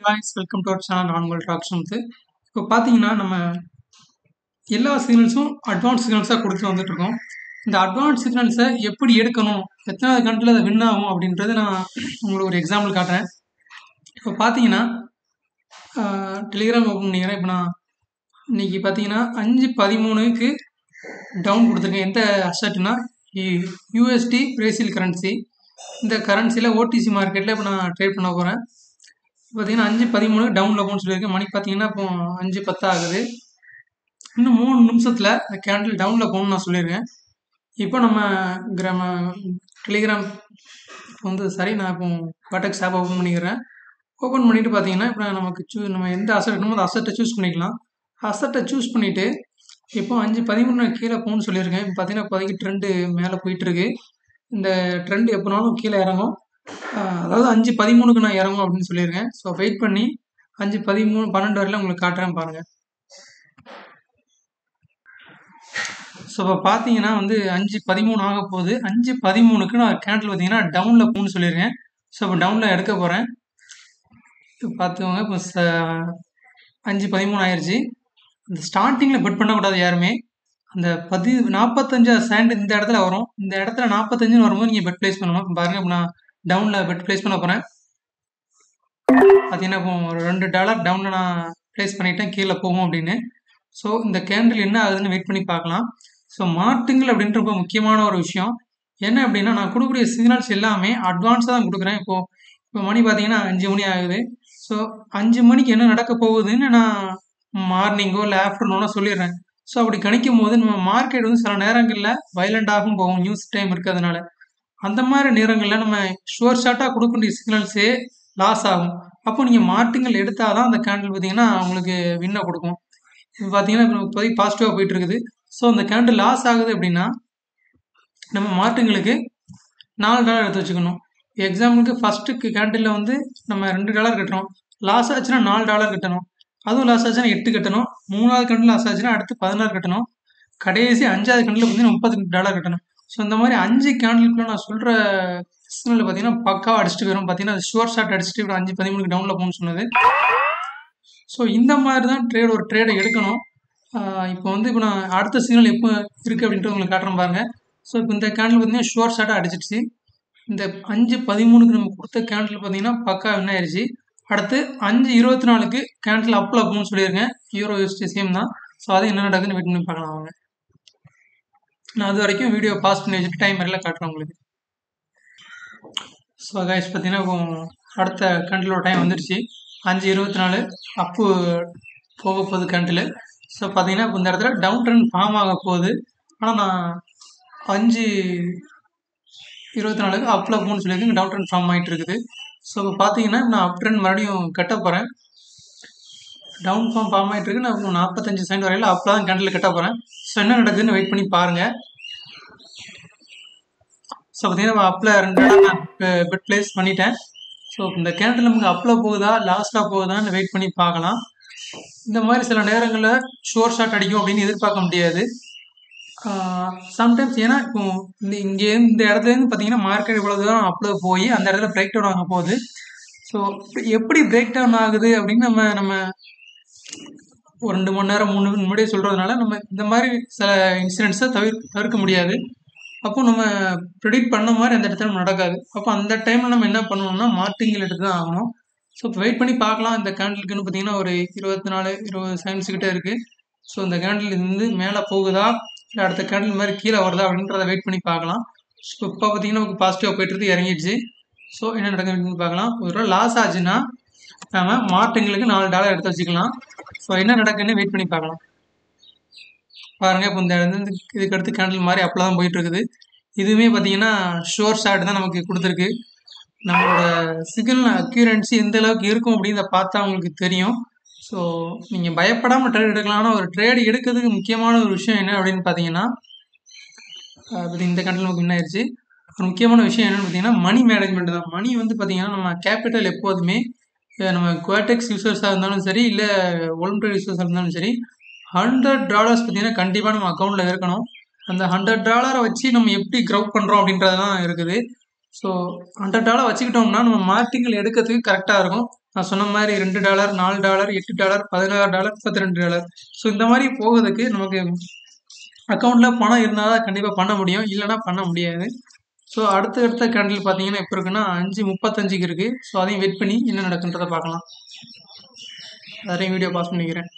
guys welcome to our channel நான் உங்கள் talk சமுத்து இப்போ பார்த்தீங்கன்னா நம்ம எல்லா சிக்னல்ஸும் அட்வான்ஸ் சிக்னல்ஸாக கொடுத்துட்டு வந்துட்டு இருக்கோம் இந்த அட்வான்ஸ் சிக்னல்ஸை எப்படி எடுக்கணும் எத்தனாவது கண்ட்ரில் அதை வின் ஆகும் அப்படின்றது நான் உங்களுக்கு ஒரு எக்ஸாம்பிள் காட்டுறேன் இப்போ பார்த்தீங்கன்னா டெலிகிராம் ஓப்பன் பண்ணிக்கிறேன் இப்போ நான் இன்னைக்கு பார்த்தீங்கன்னா அஞ்சு பதிமூணுக்கு டவுன் கொடுத்துருக்கேன் எந்த அசட்னா யூஎஸ்டி பிரேசில் கரன்சி இந்த கரன்சியில் ஓடிசி மார்க்கெட்டில் இப்போ நான் ட்ரேட் பண்ண போகிறேன் பார்த்தீங்கன்னா அஞ்சு பதிமூணு டவுனில் போகணும்னு சொல்லியிருக்கேன் மணி பார்த்தீங்கன்னா இப்போ அஞ்சு பத்து ஆகுது இன்னும் மூணு நிமிஷத்தில் இந்த கேண்டில் டவுனில் போகணும்னு நான் சொல்லியிருக்கேன் இப்போ நம்ம கிராம டெலிகிராம் வந்து சரி நான் இப்போ வாட்டக்ஸ் ஆப் ஓப்பன் பண்ணிக்கிறேன் ஓப்பன் பண்ணிட்டு பார்த்தீங்கன்னா இப்போ நமக்கு சூ நம்ம எந்த அசட் வேணுமோ அந்த அசட்டை சூஸ் பண்ணிக்கலாம் அசட்டை சூஸ் பண்ணிவிட்டு இப்போ அஞ்சு பதிமூணு கீழே போகணும்னு சொல்லியிருக்கேன் இப்போ பார்த்தீங்கன்னா இப்போதைக்கு ட்ரெண்டு மேலே போயிட்டுருக்கு இந்த ட்ரெண்ட் எப்போனாலும் கீழே இறங்கும் ஆஹ் அதாவது அஞ்சு பதிமூணுக்கு நான் இறங்கும் அப்படின்னு சொல்லியிருக்கேன் ஸோ வெயிட் பண்ணி அஞ்சு பதிமூணு பன்னெண்டு வரையில உங்களுக்கு காட்டுறேன் பாருங்கள் ஸோ இப்போ பார்த்தீங்கன்னா வந்து அஞ்சு பதிமூணு ஆக போகுது அஞ்சு பதிமூணுக்கு நான் கேண்டில் பார்த்தீங்கன்னா டவுனில் போகணும்னு சொல்லியிருக்கேன் ஸோ இப்போ டவுனில் எடுக்க போகிறேன் இப்போ பார்த்துக்கோங்க இப்போ ச அஞ்சு பதிமூணு ஆயிடுச்சு இந்த ஸ்டார்டிங்கில் பெட் பண்ணக்கூடாது யாருமே அந்த பதி நாற்பத்தஞ்சா சேண்ட் இந்த இடத்துல வரும் இந்த இடத்துல நாற்பத்தஞ்சுன்னு வரும்போது நீங்கள் பெட் ப்ளேஸ் பண்ணணும் இப்போ பாருங்க இப்போ நான் டவுனில் பெட் ப்ளேஸ் பண்ண போகிறேன் பார்த்தீங்கன்னா இப்போ ஒரு ரெண்டு டாலர் டவுனில் நான் ப்ளேஸ் பண்ணிட்டேன் கீழே போகும் அப்படின்னு ஸோ இந்த கேண்டில் என்ன ஆகுதுன்னு வெயிட் பண்ணி பார்க்கலாம் ஸோ மாட்டுங்கள் அப்படின்ற ரொம்ப முக்கியமான ஒரு விஷயம் என்ன அப்படின்னா நான் கொடுக்கக்கூடிய சிக்னல்ஸ் எல்லாமே அட்வான்ஸாக தான் கொடுக்குறேன் இப்போது இப்போ மணி பார்த்தீங்கன்னா அஞ்சு மணி ஆகுது ஸோ அஞ்சு மணிக்கு என்ன நடக்க போகுதுன்னு நான் மார்னிங்கோ இல்லை ஆஃப்டர்நூனோ சொல்லிடுறேன் ஸோ அப்படி கணிக்கும் போது நம்ம மார்க்கெட் வந்து சில நேரங்களில் வைலண்டாகவும் போகும் நியூஸ் டைம் இருக்கிறதுனால அந்த மாதிரி நேரங்களில் நம்ம ஷுவர் ஷார்ட்டாக கொடுக்கக்கூடிய சிக்னல்ஸே லாஸ் ஆகும் அப்போ நீங்கள் மார்ட்டிங்கள் எடுத்தால் தான் அந்த கேண்டில் பார்த்தீங்கன்னா உங்களுக்கு வின்னை கொடுக்கும் இப்போ பார்த்தீங்கன்னா இப்போ இப்போதைக்கு பாசிட்டிவாக போயிட்டு இருக்குது ஸோ அந்த கேண்டில் லாஸ் ஆகுது அப்படின்னா நம்ம மார்ட்டிங்களுக்கு நாலு டாலர் எடுத்து வச்சுக்கணும் எக்ஸாம்பிளுக்கு ஃபஸ்ட்டுக்கு கேண்டிலில் வந்து நம்ம ரெண்டு டாலர் கட்டுறோம் லாஸ் ஆச்சுன்னா நாலு டாலர் கட்டணும் அதுவும் லாஸ் ஆச்சுன்னா எட்டு கட்டணும் மூணாவது கண்டில் லாஸ் ஆச்சுன்னா அடுத்து பதினாறு கட்டணும் கடைசி அஞ்சாவது கண்டில் பார்த்தீங்கன்னா முப்பத்தி டாலர் கட்டணும் ஸோ இந்த மாதிரி அஞ்சு கேண்டிலுக்குள்ள நான் சொல்கிற சிக்னலில் பார்த்தீங்கன்னா பக்காவாக அடிச்சுட்டு வரும் பார்த்தீங்கன்னா ஷோர்ட் ஷாட் அடிச்சுட்டு இப்போ அஞ்சு பதிமூணுக்கு டவுனில் போகணும்னு சொன்னது ஸோ இந்த மாதிரி தான் ட்ரேட் ஒரு ட்ரேடை எடுக்கணும் இப்போ வந்து இப்போ நான் அடுத்த சிக்னல் எப்போ இருக்குது அப்படின்ட்டு உங்களுக்கு காட்டுறேன் பாருங்கள் ஸோ இப்போ இந்த கேண்டில் பார்த்தீங்கன்னா ஷோர்ட் ஷாட்டாக அடிச்சிடுச்சு இந்த அஞ்சு பதிமூணுக்கு நம்ம கொடுத்த கேண்டில் பார்த்தீங்கன்னா பக்கா என்ன ஆயிடுச்சு அடுத்து அஞ்சு இருபத்தி நாலுக்கு கேண்டில் அப்பில் போகணும்னு சொல்லியிருக்கேன் யூரோ யூஎஸ்டி சேம் தான் ஸோ அது என்ன நடக்குதுன்னு வெயிட் பண்ணி பார்க்கலாம் அவங்க நான் அது வரைக்கும் வீடியோ பாஸ் பண்ணி வச்சுட்டு டைம் வரையில காட்டுறேன் உங்களுக்கு ஸோ கைஸ் பார்த்தீங்கன்னா இப்போ அடுத்த கண்டிலோட டைம் வந்துடுச்சு அஞ்சு இருபத்தி நாலு அப்பு போக போகுது கண்டில் ஸோ பார்த்தீங்கன்னா இப்போ இந்த இடத்துல டவுன் ட்ரெண்ட் ஃபார்ம் ஆக போகுது ஆனால் நான் அஞ்சு இருபத்தி நாலுக்கு அப்பில் போகணும்னு சொல்லியிருக்கேன் டவுன் ட்ரெண்ட் ஃபார்ம் ஆகிட்டு இருக்குது ஸோ இப்போ பார்த்தீங்கன்னா நான் அப் ட்ரெண்ட் மறுபடியும் கட்ட போகிறேன் டவுன் ஃபார்ம் ஃபார்ம் ஆகிட்டு இருக்கு நான் நாற்பத்தஞ்சு செகண்ட் வரையில் அப்பில் தான் கண்டில் கட்ட போகிறேன் ஸோ என்ன நடக்குதுன்னு வெயிட் பண்ணி பாருங்கள் ஸோ பார்த்தீங்கன்னா அப்பில் ரெண்டு இடம் நான் பெட் பிளேஸ் பண்ணிட்டேன் ஸோ இந்த கேண்டில் நமக்கு அப்பில் போகுதா லாஸ்ட்டாக போகுதான்னு வெயிட் பண்ணி பார்க்கலாம் இந்த மாதிரி சில நேரங்களில் ஷோர் ஷாட் அடிக்கும் அப்படின்னு எதிர்பார்க்க முடியாது சம்டைம்ஸ் ஏன்னா இப்போ இந்த இங்கே இந்த இடத்துலேருந்து பார்த்தீங்கன்னா மார்க்கெட் இவ்வளோ தூரம் அப்பில் போய் அந்த இடத்துல பிரேக் டவுன் ஆக போகுது ஸோ எப்படி பிரேக் டவுன் ஆகுது அப்படின்னு நம்ம நம்ம ஒரு ரெண்டு மணி நேரம் மூணு முன்னாடியே சொல்கிறதுனால நம்ம இந்த மாதிரி சில இன்சிடென்ட்ஸை தவிர தவிர்க்க முடியாது அப்போ நம்ம ப்ரிடிக்ட் பண்ண மாதிரி அந்த இடத்துல நடக்காது அப்போ அந்த டைமில் நம்ம என்ன பண்ணணும்னா மார்ட்டிங்கில் எடுத்து தான் ஆகணும் ஸோ இப்போ வெயிட் பண்ணி பார்க்கலாம் இந்த கேண்டிலுக்குன்னு பார்த்தீங்கன்னா ஒரு இருபத்தி நாலு இருபது செகண்ட்ஸ் கிட்டே இருக்குது ஸோ இந்த கேண்டில் இருந்து மேலே போகுதா இல்லை அடுத்த கேண்டில் மாதிரி கீழே வருதா அப்படின்றத வெயிட் பண்ணி பார்க்கலாம் ஸோ இப்போ பார்த்தீங்கன்னா நமக்கு பாசிட்டிவாக போயிட்டு இறங்கிடுச்சு ஸோ என்ன நடக்குதுன்னு பார்க்கலாம் ஒரு லாஸ் ஆச்சுன்னா நம்ம மார்ட்டிங்களுக்கு நாலு டாலர் எடுத்து வச்சுக்கலாம் ஸோ என்ன நடக்குன்னு வெயிட் பண்ணி பார்க்கலாம் பாருங்க இப்போ இந்த இடத்துல இதுக்கு அடுத்து கேண்டில் மாதிரி அப்போ தான் போயிட்டு இருக்குது இதுவுமே பார்த்தீங்கன்னா ஷோர் ஷாட் தான் நமக்கு கொடுத்துருக்கு நம்மளோட சிக்னல் அக்யூரன்சி எந்த அளவுக்கு இருக்கும் அப்படின்றத பார்த்தா உங்களுக்கு தெரியும் ஸோ நீங்கள் பயப்படாமல் ட்ரேட் எடுக்கலாம் ஆனால் ஒரு ட்ரேட் எடுக்கிறதுக்கு முக்கியமான ஒரு விஷயம் என்ன அப்படின்னு பார்த்தீங்கன்னா இந்த கண்டில் நமக்கு என்ன ஆயிடுச்சு ஒரு முக்கியமான விஷயம் என்னென்னு பார்த்தீங்கன்னா மணி மேனேஜ்மெண்ட் தான் மணி வந்து பார்த்தீங்கன்னா நம்ம கேபிட்டல் எப்போதுமே நம்ம குவாட்டெக்ஸ் யூசர்ஸாக இருந்தாலும் சரி இல்லை ஒலிம்பிக் யூசர்ஸாக இருந்தாலும் சரி ஹண்ட்ரட் டாலர்ஸ் பார்த்தீங்கன்னா கண்டிப்பாக நம்ம அக்கௌண்ட்டில் இருக்கணும் அந்த ஹண்ட்ரட் டாலரை வச்சு நம்ம எப்படி க்ரௌட் பண்ணுறோம் அப்படின்றது தான் இருக்குது ஸோ ஹண்ட்ரட் டாலர் வச்சுக்கிட்டோம்னா நம்ம மார்ட்டிங்கள் எடுக்கிறதுக்கு கரெக்டாக இருக்கும் நான் சொன்ன மாதிரி ரெண்டு டாலர் நாலு டாலர் எட்டு டாலர் பதினாறு டாலர் முப்பத்தி ரெண்டு டாலர் ஸோ இந்த மாதிரி போகிறதுக்கு நமக்கு அக்கௌண்ட்டில் பணம் இருந்தால் தான் கண்டிப்பாக பண்ண முடியும் இல்லைன்னா பண்ண முடியாது ஸோ அடுத்த அடுத்த கேண்டில் பார்த்தீங்கன்னா எப்போ இருக்குன்னா அஞ்சு முப்பத்தஞ்சுக்கு இருக்குது ஸோ அதையும் வெயிட் பண்ணி என்ன நடக்குன்றதை பார்க்கலாம் அதையும் வீடியோ பாஸ் பண்ணிக்கிறேன்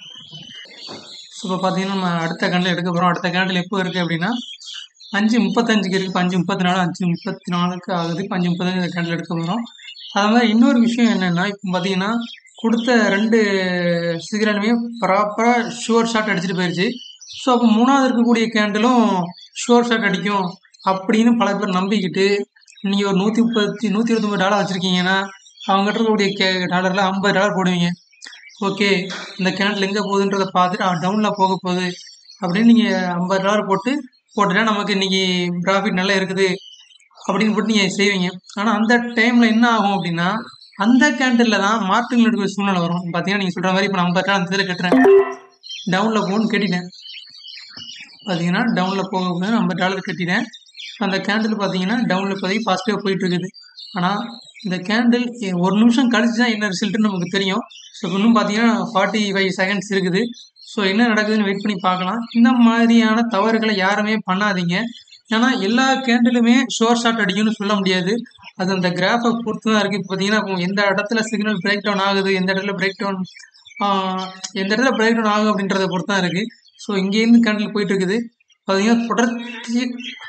ஸோ இப்போ பார்த்தீங்கன்னா நம்ம அடுத்த கேண்டில் எடுக்க போகிறோம் அடுத்த கேண்டில் எப்போ இருக்குது அப்படின்னா அஞ்சு முப்பத்தஞ்சுக்கு இருக்குது இப்போ அஞ்சு முப்பத்தி நாலு அஞ்சு முப்பத்தி நாலுக்கு ஆகுது இப்போ அஞ்சு முப்பத்தஞ்சு இந்த கேண்டில் எடுக்க போகிறோம் அது மாதிரி இன்னொரு விஷயம் என்னென்னா இப்போ பார்த்தீங்கன்னா கொடுத்த ரெண்டு சிகரனுமே ப்ராப்பராக ஷுவர் ஷாட் அடிச்சுட்டு போயிடுச்சு ஸோ அப்போ மூணாவது இருக்கக்கூடிய கேண்டிலும் ஷுவர் ஷாட் அடிக்கும் அப்படின்னு பல பேர் நம்பிக்கிட்டு நீங்கள் ஒரு நூற்றி முப்பத்தி நூற்றி இருபத்தொம்பது டாலர் வச்சுருக்கீங்கன்னா அவங்ககிட்ட இருக்கக்கூடிய கே டாலரில் ஐம்பது டாலர் போடுவீங்க ஓகே இந்த கேண்டில் எங்கே போகுதுன்றதை பார்த்துட்டு டவுனில் போக போகுது அப்படின்னு நீங்கள் ஐம்பது டாலர் போட்டு போட்டுட்டா நமக்கு இன்னைக்கு ப்ராஃபிட் நல்லா இருக்குது அப்படின்னு போட்டு நீங்கள் செய்வீங்க ஆனால் அந்த டைமில் என்ன ஆகும் அப்படின்னா அந்த கேண்டிலில் தான் மார்க்கெட்டில் எடுக்கிற சூழ்நிலை வரும் பார்த்தீங்கன்னா நீங்கள் சொல்கிற மாதிரி இப்போ நான் ஐம்பது டாலர் அந்த இதில் கட்டுறேன் டவுனில் போகணும்னு கேட்டிட்டேன் பார்த்தீங்கன்னா டவுனில் போக போக ஐம்பது டாலர் கட்டிட்டேன் அந்த கேண்டில் பார்த்தீங்கன்னா டவுனில் இப்போதைக்கு பாசிட்டிவாக போயிட்டு இருக்குது ஆனால் இந்த கேண்டில் ஒரு நிமிஷம் கழிச்சு தான் என்ன ரிசல்ட்டுன்னு நமக்கு தெரியும் ஸோ இன்னும் பார்த்தீங்கன்னா ஃபார்ட்டி ஃபைவ் செகண்ட்ஸ் இருக்குது ஸோ என்ன நடக்குதுன்னு வெயிட் பண்ணி பார்க்கலாம் இந்த மாதிரியான தவறுகளை யாருமே பண்ணாதீங்க ஏன்னா எல்லா கேண்டிலுமே ஷோர் ஷாட் அடிக்கும்னு சொல்ல முடியாது அது அந்த கிராஃபை பொறுத்து தான் இருக்குது பார்த்தீங்கன்னா இப்போ எந்த இடத்துல சிக்னல் பிரேக் டவுன் ஆகுது எந்த இடத்துல பிரேக் டவுன் எந்த இடத்துல பிரேக் டவுன் ஆகும் அப்படின்றத பொறுத்து தான் இருக்குது ஸோ இங்கேருந்து கேண்டில் போயிட்டு இருக்குது பார்த்தீங்கன்னா தொடர்ச்சி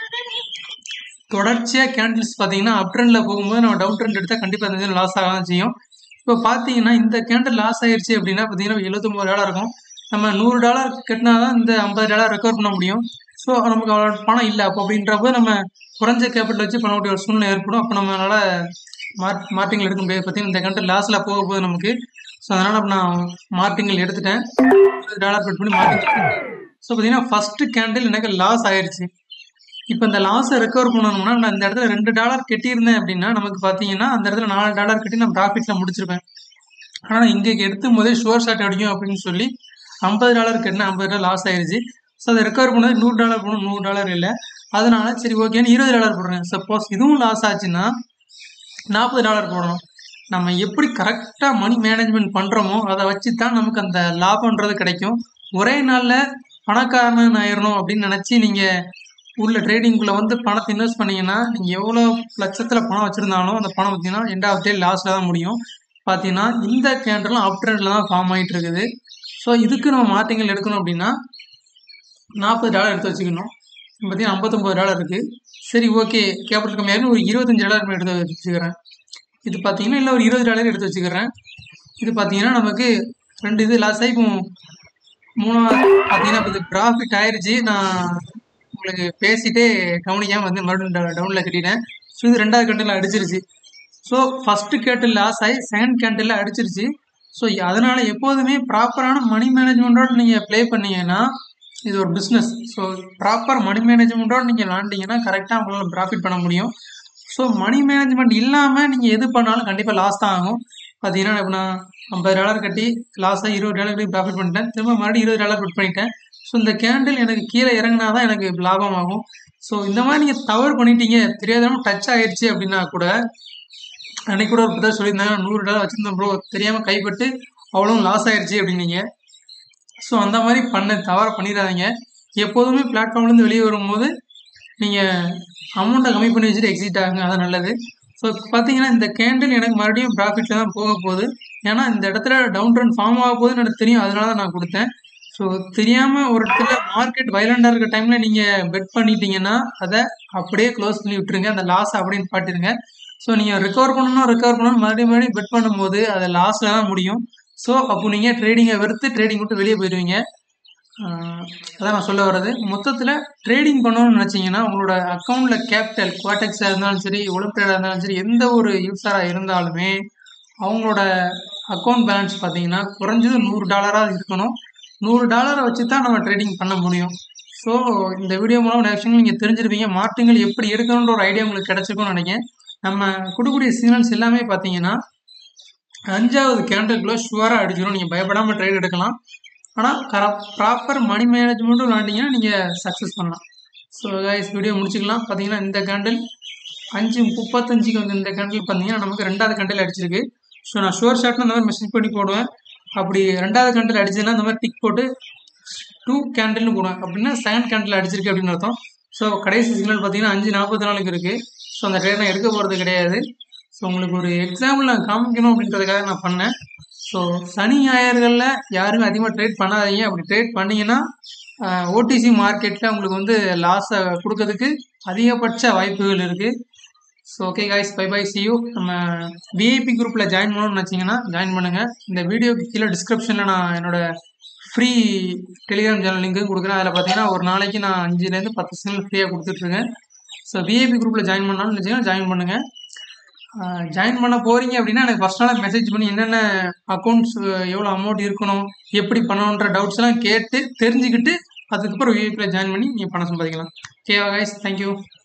தொடர்ச்சியாக கேண்டில்ஸ் பார்த்தீங்கன்னா அப் ட்ரெண்டில் போகும்போது நம்ம டவுன் ட்ரெண்ட் எடுத்தால் கண்டிப்பாக அந்த இதில் லாஸ் ஆக தான் செய்யும் இப்போ பார்த்தீங்கன்னா இந்த கேண்டில் லாஸ் ஆயிடுச்சு அப்படின்னா பார்த்தீங்கன்னா எழுபத்தொம்பது டாலர் இருக்கும் நம்ம நூறு டாலர் கட்டினா தான் இந்த ஐம்பது டாலர் ரெக்கவர் பண்ண முடியும் ஸோ நமக்கு அவ்வளோ பணம் இல்லை அப்போ அப்படின்றப்ப நம்ம குறைஞ்ச கேபிட்டல் வச்சு பண்ண வேண்டிய ஒரு சூழ்நிலை ஏற்படும் அப்போ நம்மளால மார்க் மார்ட்டிங்கில் எடுக்க முடியாது பார்த்தீங்கன்னா இந்த கண்டில் லாஸில் போக போகுது நமக்கு ஸோ அதனால் அப்போ நான் மார்ட்டிங்கில் எடுத்துட்டேன் டாலர் கட் பண்ணி மார்ட்டிங் ஸோ பார்த்தீங்கன்னா ஃபஸ்ட்டு கேண்டில் எனக்கு லாஸ் ஆயிடுச்சு இப்போ இந்த லாஸை ரெக்கவர் பண்ணணும்னா நான் இந்த இடத்துல ரெண்டு டாலர் கட்டியிருந்தேன் அப்படின்னா நமக்கு பார்த்தீங்கன்னா அந்த இடத்துல நாலு டாலர் கட்டி நான் ப்ராஃபிட்டில் முடிச்சிருப்பேன் ஆனால் இங்கே எடுத்தும் போதே ஷோர் ஷாட் அடிக்கும் அப்படின்னு சொல்லி ஐம்பது டாலர் கட்டினா ஐம்பது டாலர் லாஸ் ஆயிடுச்சு ஸோ அதை ரெக்கவர் பண்ணது நூறு டாலர் போகணும் நூறு டாலர் இல்லை அதனால சரி ஓகேன்னு இருபது டாலர் போடுறேன் சப்போஸ் இதுவும் லாஸ் ஆச்சுன்னா நாற்பது டாலர் போடணும் நம்ம எப்படி கரெக்டாக மணி மேனேஜ்மெண்ட் பண்ணுறோமோ அதை வச்சு தான் நமக்கு அந்த லாபம்ன்றது கிடைக்கும் ஒரே நாளில் பணக்காரன் ஆயிடணும் அப்படின்னு நினச்சி நீங்கள் உள்ள ட்ரேடிங்குள்ளே வந்து பணத்தை இன்வெஸ்ட் பண்ணீங்கன்னா நீங்கள் எவ்வளோ லட்சத்தில் பணம் வச்சுருந்தாலும் அந்த பணம் பார்த்தீங்கன்னா எண்ட் ஆஃப் டே லாஸில் தான் முடியும் பார்த்தீங்கன்னா இந்த கேண்டலும் அப் ட்ரெண்டில் தான் ஃபார்ம் ஆகிட்டு இருக்குது ஸோ இதுக்கு நம்ம மார்ட்டிங்கள் எடுக்கணும் அப்படின்னா நாற்பது டாலர் எடுத்து வச்சுக்கணும் பார்த்தீங்கன்னா ஐம்பத்தொம்பது டாலர் இருக்குது சரி ஓகே கேபிட்டல் கம்மியாக ஒரு இருபத்தஞ்சு டாலர் எடுத்து வச்சுக்கிறேன் இது பார்த்தீங்கன்னா இல்லை ஒரு இருபது டாலர் எடுத்து வச்சுக்கிறேன் இது பார்த்தீங்கன்னா நமக்கு ரெண்டு இது லாஸ் ஆகி இப்போ மூணாவது பார்த்தீங்கன்னா இப்போ இது ப்ராஃபிட் ஆயிடுச்சு நான் உங்களுக்கு பேசிட்டே கவனிக்காமல் வந்து மறுபடியும் டவுனில் கட்டிட்டேன் ஸோ இது ரெண்டாவது கண்டில் அடிச்சிருச்சு ஸோ ஃபஸ்ட்டு கேட்டில் லாஸ் ஆகி செகண்ட் கேண்டில் அடிச்சிருச்சு ஸோ அதனால் எப்போதுமே ப்ராப்பரான மணி மேனேஜ்மெண்ட்டோடு நீங்கள் ப்ளே பண்ணீங்கன்னா இது ஒரு பிஸ்னஸ் ஸோ ப்ராப்பர் மணி மேனேஜ்மெண்ட்டோடு நீங்கள் விளாண்டிங்கன்னா கரெக்டாக உங்களால் ப்ராஃபிட் பண்ண முடியும் ஸோ மணி மேனேஜ்மெண்ட் இல்லாமல் நீங்கள் எது பண்ணாலும் கண்டிப்பாக லாஸ் தான் ஆகும் பார்த்தீங்கன்னா இப்போ நான் ஐம்பது டாலர் கட்டி லாஸாக இருபது டாலர் கட்டி ப்ராஃபிட் பண்ணிட்டேன் திரும்ப மறுபடியும் இருபது டாலர் பிட் பண்ணிட்டேன் ஸோ இந்த கேண்டில் எனக்கு கீழே இறங்கினா தான் எனக்கு லாபம் ஆகும் ஸோ இந்த மாதிரி நீங்கள் தவறு பண்ணிட்டீங்க தெரியாதவங்க டச் ஆயிடுச்சு அப்படின்னா கூட அன்னைக்கு கூட ஒரு புத்தகம் சொல்லியிருந்தாங்க நூறு டாலர் வச்சுருந்தேன் ப்ரோ தெரியாமல் கைப்பட்டு அவ்வளோ லாஸ் ஆயிடுச்சு அப்படின்னீங்க ஸோ அந்த மாதிரி பண்ண தவறு பண்ணிடாதீங்க எப்போதுமே பிளாட்ஃபார்ம்லேருந்து வெளியே வரும்போது நீங்கள் அமௌண்ட்டை கம்மி பண்ணி வச்சுட்டு எக்ஸிட் ஆகுங்க அது நல்லது ஸோ பார்த்தீங்கன்னா இந்த கேண்டில் எனக்கு மறுபடியும் ப்ராஃபிட்டில் தான் போக போகுது ஏன்னா இந்த இடத்துல டவுன் ட்ரெண்ட் ஃபார்ம் ஆக போகுதுன்னு எனக்கு தெரியும் அதனால தான் நான் கொடுத்தேன் ஸோ தெரியாமல் ஒரு இடத்துல மார்க்கெட் வைலண்டாக இருக்க டைமில் நீங்கள் பெட் பண்ணிட்டீங்கன்னா அதை அப்படியே க்ளோஸ் பண்ணி விட்டுருங்க அந்த லாஸ் அப்படின்னு பாட்டிருங்க ஸோ நீங்கள் ரெக்கவர் பண்ணணும் ரெக்கவர் பண்ணணும் மறுபடியும் மறுபடியும் பெட் பண்ணும்போது அது லாஸில் தான் முடியும் ஸோ அப்போ நீங்கள் ட்ரேடிங்கை வெறுத்து ட்ரேடிங் விட்டு வெளியே போயிடுவீங்க அதான் நான் சொல்ல வர்றது மொத்தத்தில் ட்ரேடிங் பண்ணணும்னு நினச்சிங்கன்னா உங்களோட அக்கௌண்ட்டில் கேபிட்டல் குவாட்டெக்ஸாக இருந்தாலும் சரி ஒலிம்பியாடாக இருந்தாலும் சரி எந்த ஒரு யூஸராக இருந்தாலுமே அவங்களோட அக்கௌண்ட் பேலன்ஸ் பார்த்தீங்கன்னா குறைஞ்சது நூறு டாலராக இருக்கணும் நூறு டாலரை வச்சு தான் நம்ம ட்ரேடிங் பண்ண முடியும் ஸோ இந்த வீடியோ மூலம் நிறைய விஷயங்கள் நீங்கள் தெரிஞ்சிருப்பீங்க மாற்றுங்கள் எப்படி எடுக்கணுன்ற ஒரு ஐடியா உங்களுக்கு கிடச்சிருக்கும்னு நினைக்கிறேன் நம்ம கொடுக்கக்கூடிய சிக்னல்ஸ் எல்லாமே பார்த்தீங்கன்னா அஞ்சாவது கேண்டலுக்குள்ளே ஷுவராக அடிச்சிடும் நீங்கள் பயப்படாமல் ட்ரேட் எடுக்கலாம் ஆனால் கர ப்ராப்பர் மணி மேனேஜ்மெண்ட்டும் விளாண்டிங்கன்னா நீங்கள் சக்ஸஸ் பண்ணலாம் ஸோ கைஸ் வீடியோ முடிச்சுக்கலாம் பார்த்தீங்கன்னா இந்த கேண்டில் அஞ்சு முப்பத்தஞ்சுக்கு வந்து இந்த கேண்டில் பார்த்தீங்கன்னா நமக்கு ரெண்டாவது கேண்டில் அடிச்சிருக்கு ஸோ நான் ஷுவர் ஷாட்னு இந்த மாதிரி மெசேஜ் பண்ணி போடுவேன் அப்படி ரெண்டாவது கேண்டில் அடிச்சதுன்னா இந்த மாதிரி டிக் போட்டு டூ கேண்டில்னு போடுவேன் அப்படின்னா செகண்ட் கேண்டில் அடிச்சிருக்கு அப்படின்னு அர்த்தம் ஸோ கடைசி சிக்னல் பார்த்தீங்கன்னா அஞ்சு நாற்பத்தி நாலுக்கு இருக்குது ஸோ அந்த ட்ரேட் நான் எடுக்க போகிறது கிடையாது ஸோ உங்களுக்கு ஒரு எக்ஸாம்பிள் நான் காமிக்கணும் அப்படின்றதுக்காக நான் பண்ணேன் ஸோ சனி ஞாயிறுகளில் யாருமே அதிகமாக ட்ரேட் பண்ணாதீங்க அப்படி ட்ரேட் பண்ணீங்கன்னா ஓடிசி மார்க்கெட்டில் உங்களுக்கு வந்து லாஸை கொடுக்கறதுக்கு அதிகபட்ச வாய்ப்புகள் இருக்குது so okay guys bye bye see you நம்ம விஐபி குரூப்பில் ஜாயின் பண்ணணும்னு நினச்சிங்கன்னா ஜாயின் பண்ணுங்கள் இந்த வீடியோக்கு கீழே டிஸ்கிரிப்ஷனில் நான் என்னோட ஃப்ரீ டெலிகிராம் சேனல் லிங்க்கும் கொடுக்குறேன் அதில் பார்த்தீங்கன்னா ஒரு நாளைக்கு நான் அஞ்சுலேருந்து பத்து சிக்னல் ஃப்ரீயாக கொடுத்துட்ருக்கேன் ஸோ விஐபி குரூப்பில் ஜாயின் பண்ணாலும் நினச்சிங்கன்னா ஜாயின் பண்ணுங்கள் ஜாயின் பண்ண போகிறீங்க அப்படின்னா எனக்கு ஃபஸ்ட் நாளாக மெசேஜ் பண்ணி என்னென்ன அக்கௌண்ட்ஸ் எவ்வளோ அமௌண்ட் இருக்கணும் எப்படி பண்ணணுன்ற டவுட்ஸ்லாம் கேட்டு தெரிஞ்சுக்கிட்டு அதுக்கப்புறம் விஐபியில் ஜாயின் பண்ணி நீங்கள் பணம் சம்பாதிக்கலாம் ஓகேவா கைஸ் தேங்க்யூ